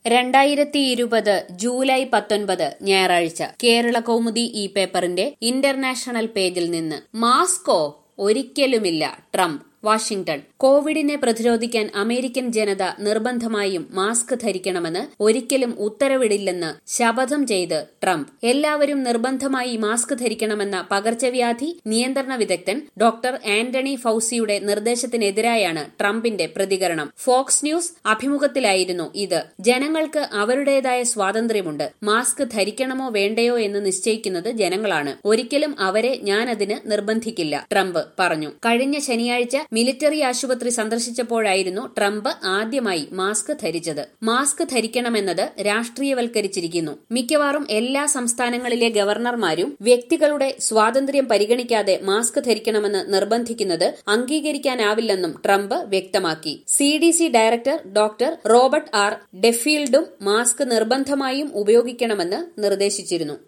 രണ്ടായിരത്തി ഇരുപത് ജൂലൈ പത്തൊൻപത് ഞായറാഴ്ച കേരള കൗമുദി ഈ പേപ്പറിന്റെ ഇന്റർനാഷണൽ പേജിൽ നിന്ന് മാസ്കോ ഒരിക്കലുമില്ല ട്രംപ് വാഷിംഗ്ടൺ കോവിഡിനെ പ്രതിരോധിക്കാൻ അമേരിക്കൻ ജനത നിർബന്ധമായും മാസ്ക് ധരിക്കണമെന്ന് ഒരിക്കലും ഉത്തരവിടില്ലെന്ന് ശപഥം ചെയ്ത് ട്രംപ് എല്ലാവരും നിർബന്ധമായി മാസ്ക് ധരിക്കണമെന്ന പകർച്ചവ്യാധി നിയന്ത്രണ വിദഗ്ധൻ ഡോക്ടർ ആന്റണി ഫൌസിയുടെ നിർദ്ദേശത്തിനെതിരായാണ് ട്രംപിന്റെ പ്രതികരണം ഫോക്സ് ന്യൂസ് അഭിമുഖത്തിലായിരുന്നു ഇത് ജനങ്ങൾക്ക് അവരുടേതായ സ്വാതന്ത്ര്യമുണ്ട് മാസ്ക് ധരിക്കണമോ വേണ്ടയോ എന്ന് നിശ്ചയിക്കുന്നത് ജനങ്ങളാണ് ഒരിക്കലും അവരെ ഞാനതിന് നിർബന്ധിക്കില്ല ട്രംപ് പറഞ്ഞു കഴിഞ്ഞ ശനിയാഴ്ച മിലിറ്ററി ആശുപത്രി സന്ദർശിച്ചപ്പോഴായിരുന്നു ട്രംപ് ആദ്യമായി മാസ്ക് ധരിച്ചത് മാസ്ക് ധരിക്കണമെന്നത് രാഷ്ട്രീയവൽക്കരിച്ചിരിക്കുന്നു മിക്കവാറും എല്ലാ സംസ്ഥാനങ്ങളിലെ ഗവർണർമാരും വ്യക്തികളുടെ സ്വാതന്ത്ര്യം പരിഗണിക്കാതെ മാസ്ക് ധരിക്കണമെന്ന് നിർബന്ധിക്കുന്നത് അംഗീകരിക്കാനാവില്ലെന്നും ട്രംപ് വ്യക്തമാക്കി C D C director doctor Robert R ഡെഫീൽഡും മാസ്ക് നിർബന്ധമായും ഉപയോഗിക്കണമെന്ന് നിർദ്ദേശിച്ചിരുന്നു